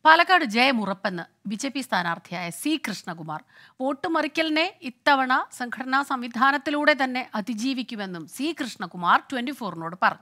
പാലക്കാട് ജയമുറപ്പെന്ന് B J P സ്ഥാനാർത്ഥിയായ C Krishnakumar vote മറിക്കലിനെ ഇത്തവണ സംഘടനാ സംവിധാനത്തിലൂടെ തന്നെ അതിജീവിക്കുമെന്നും സി കൃഷ്ണകുമാർ ട്വന്റി ഫോറിനോട് പറഞ്ഞു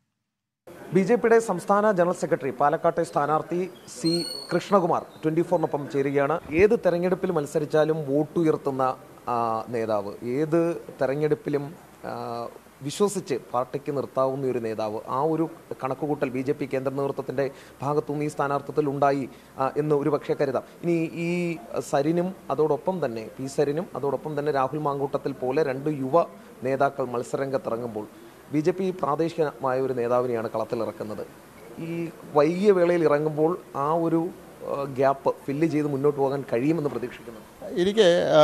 ബി ജെ പിയുടെ സംസ്ഥാന ജനറൽ സെക്രട്ടറി പാലക്കാട്ടെ സ്ഥാനാർത്ഥി സി കൃഷ്ണകുമാർ ട്വന്റി ഫോറിനൊപ്പം ചേരുകയാണ് ഏത് തെരഞ്ഞെടുപ്പിൽ മത്സരിച്ചാലും വോട്ടുയർത്തുന്ന ആ, നേതാവ് ഏത് തെരഞ്ഞെടുപ്പിലും ആ, വിശ്വസിച്ച് പാർട്ടിക്ക് നിർത്താവുന്ന ഒരു നേതാവ് ആ ഒരു കണക്കുകൂട്ടൽ ബി ജെ പി കേന്ദ്ര നേതൃത്വത്തിന്റെ ഭാഗത്തുനിന്ന് ഈ സ്ഥാനാർത്ഥിത്വത്തിൽ ഉണ്ടായി ആ, എന്ന് ഒരു പക്ഷേ കരുതാം ഇനി ഈ സരിനും അതോടൊപ്പം തന്നെ പി സരിനും അതോടൊപ്പം തന്നെ രാഹുൽ മാങ്കൂട്ടത്തിൽ പോലെ രണ്ട് യുവ നേതാക്കൾ മത്സരരംഗത്തിറങ്ങുമ്പോൾ ബി ജെ പി പ്രാദേശികമായ ഒരു നേതാവിനെയാണ് കളത്തിലിറക്കുന്നത് ഈ വൈകിയ വേളയിൽ ഇറങ്ങുമ്പോൾ ആ ഒരു ഗ്യാപ്പ് ഫില്ല് ചെയ്ത് മുന്നോട്ട് പോകാൻ കഴിയുമെന്ന് പ്രതീക്ഷിക്കുന്നു എനിക്ക് ആ,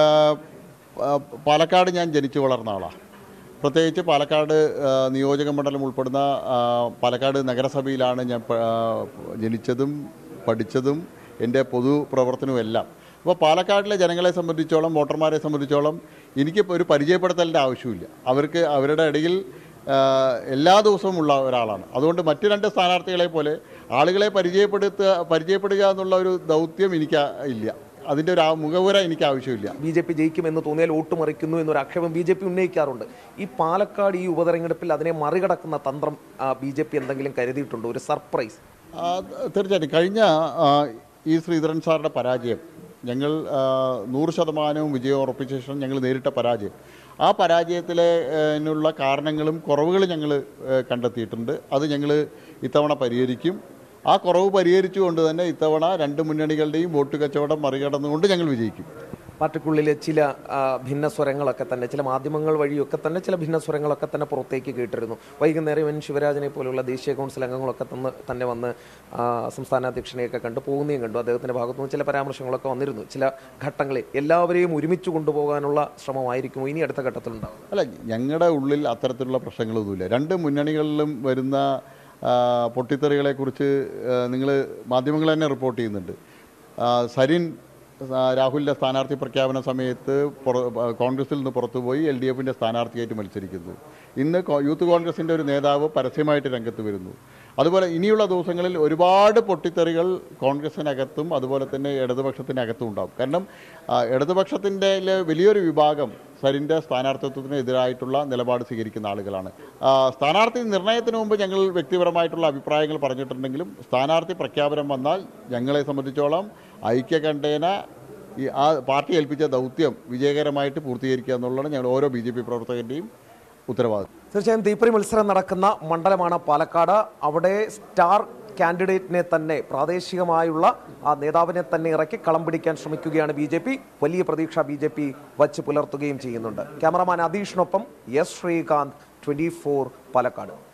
ആ, പാലക്കാട് ഞാൻ ജനിച്ചു വളർന്ന ആളാണ് പ്രത്യേകിച്ച് പാലക്കാട് ആ, നിയോജക മണ്ഡലം ഉൾപ്പെടുന്ന ആ, പാലക്കാട് നഗരസഭയിലാണ് ഞാൻ പ- ആ, ജനിച്ചതും പഠിച്ചതും എൻ്റെ പൊതുപ്രവർത്തനവും എല്ലാം അപ്പോൾ പാലക്കാടിലെ ജനങ്ങളെ സംബന്ധിച്ചോളം വോട്ടർമാരെ സംബന്ധിച്ചോളം എനിക്ക് ഒരു പരിചയപ്പെടുത്തലിൻ്റെ ആവശ്യമില്ല അവർക്ക് അവരുടെ ഇടയിൽ ആ, എല്ലാ ദിവസവും ഉള്ള ഒരാളാണ് അതുകൊണ്ട് മറ്റു രണ്ട് സ്ഥാനാർത്ഥികളെ പോലെ ആളുകളെ പരിചയപ്പെടുത്തുക പരിചയപ്പെടുക എന്നുള്ള ഒരു ദൗത്യം എനിക്ക് ഇല്ല അതിൻ്റെ ഒരു ആ- മുഖവുര എനിക്ക് ആവശ്യമില്ല ബി ജെ പി ജയിക്കുമെന്ന് തോന്നിയാൽ വോട്ട് മറിക്കുന്നു എന്നൊരു ആക്ഷേപം ബി ജെ പി ഉന്നയിക്കാറുണ്ട് ഈ പാലക്കാട് ഈ ഉപതെരഞ്ഞെടുപ്പിൽ അതിനെ മറികടക്കുന്ന തന്ത്രം ബി ജെ പി എന്തെങ്കിലും കരുതിയിട്ടുണ്ടോ ഒരു സർപ്രൈസ് ആ, തീർച്ചയായിട്ടും കഴിഞ്ഞ ആ, ഈ ശ്രീധരൻ സാറിൻ്റെ പരാജയം ഞങ്ങൾ ആ, നൂറ് ശതമാനവും വിജയം ഉറപ്പിച്ച ശേഷം ഞങ്ങൾ നേരിട്ട പരാജയം ആ പരാജയത്തിലെ നുള്ള കാരണങ്ങളും കുറവുകളും ഞങ്ങൾ കണ്ടെത്തിയിട്ടുണ്ട് അത് ഞങ്ങൾ ഇത്തവണ പരിഹരിക്കും ആ കുറവ് പരിഹരിച്ചുകൊണ്ട് തന്നെ ഇത്തവണ രണ്ട് മുന്നണികളുടെയും വോട്ട് കച്ചവടം മറികടന്നുകൊണ്ട് ഞങ്ങൾ വിജയിക്കും പാർട്ടിക്കുള്ളിലെ ചില ആ, ഭിന്നസ്വരങ്ങളൊക്കെ തന്നെ ചില മാധ്യമങ്ങൾ വഴിയൊക്കെ തന്നെ ചില ഭിന്നസ്വരങ്ങളൊക്കെ തന്നെ പുറത്തേക്ക് കേട്ടിരുന്നു വൈകുന്നേരം എൻ ശിവരാജനെ പോലുള്ള ദേശീയ കൗൺസിൽ അംഗങ്ങളൊക്കെ തന്നെ തന്നെ വന്ന് ആ, സംസ്ഥാന അധ്യക്ഷനെയൊക്കെ കണ്ട് പോകുന്നതും കണ്ടു അദ്ദേഹത്തിന്റെ ഭാഗത്തുനിന്ന് ചില പരാമർശങ്ങളൊക്കെ വന്നിരുന്നു ചില ഘട്ടങ്ങളിൽ എല്ലാവരെയും ഒരുമിച്ച് കൊണ്ടുപോകാനുള്ള ശ്രമമായിരിക്കുമോ ഇനി അടുത്ത ഘട്ടത്തിലുണ്ടാവുക അല്ല ഞങ്ങളുടെ ഉള്ളിൽ അത്തരത്തിലുള്ള പ്രശ്നങ്ങളൊന്നുമില്ല രണ്ട് മുന്നണികളിലും വരുന്ന ആ, പൊട്ടിത്തെറികളെക്കുറിച്ച് നിങ്ങൾ മാധ്യമങ്ങൾ തന്നെ റിപ്പോർട്ട് ചെയ്യുന്നുണ്ട് ആ, സരിൻ ആ, രാഹുലിൻ്റെ സ്ഥാനാർത്ഥി പ്രഖ്യാപന സമയത്ത് പുറ- ആ, കോൺഗ്രസിൽ നിന്ന് പുറത്തുപോയി എൽ ഡി എഫിൻ്റെ സ്ഥാനാർത്ഥിയായിട്ട് മത്സരിക്കുന്നു ഇന്ന് കോ- യൂത്ത് കോൺഗ്രസിൻ്റെ ഒരു നേതാവ് പരസ്യമായിട്ട് രംഗത്ത് വരുന്നു അതുപോലെ ഇനിയുള്ള ദിവസങ്ങളിൽ ഒരുപാട് പൊട്ടിത്തെറികൾ കോൺഗ്രസിനകത്തും അതുപോലെ തന്നെ ഇടതുപക്ഷത്തിനകത്തും ഉണ്ടാകും കാരണം ആ, ഇടതുപക്ഷത്തിൻ്റെ വലിയൊരു വിഭാഗം സരിൻ്റെ സ്ഥാനാർത്ഥിത്വത്തിന് എതിരായിട്ടുള്ള നിലപാട് സ്വീകരിക്കുന്ന ആളുകളാണ് ആ, സ്ഥാനാർത്ഥി നിർണയത്തിന് മുമ്പ് ഞങ്ങൾ വ്യക്തിപരമായിട്ടുള്ള അഭിപ്രായങ്ങൾ പറഞ്ഞിട്ടുണ്ടെങ്കിലും സ്ഥാനാർത്ഥി പ്രഖ്യാപനം വന്നാൽ ഞങ്ങളെ സംബന്ധിച്ചോളം ഐക്യകണ്ഠേന ഈ ആ പാർട്ടി ഏൽപ്പിച്ച ദൗത്യം വിജയകരമായിട്ട് പൂർത്തീകരിക്കുക എന്നുള്ളതാണ് ഞങ്ങൾ ഓരോ ബി ജെ പി പ്രവർത്തകൻ്റെയും ഉത്തരവാദിത്വം തീർച്ചയായും തീപ്പൊരി മത്സരം നടക്കുന്ന മണ്ഡലമാണ് പാലക്കാട് അവിടെ സ്റ്റാർ കാൻഡിഡേറ്റിനെ തന്നെ പ്രാദേശികമായുള്ള ആ നേതാവിനെ തന്നെ ഇറക്കി കളം പിടിക്കാൻ ശ്രമിക്കുകയാണ് ബി ജെ പി വലിയ പ്രതീക്ഷ ബി ജെ പി വച്ച് പുലർത്തുകയും ചെയ്യുന്നുണ്ട് ക്യാമറമാൻ അധീഷിനൊപ്പം എസ് ശ്രീകാന്ത് ട്വന്റി പാലക്കാട്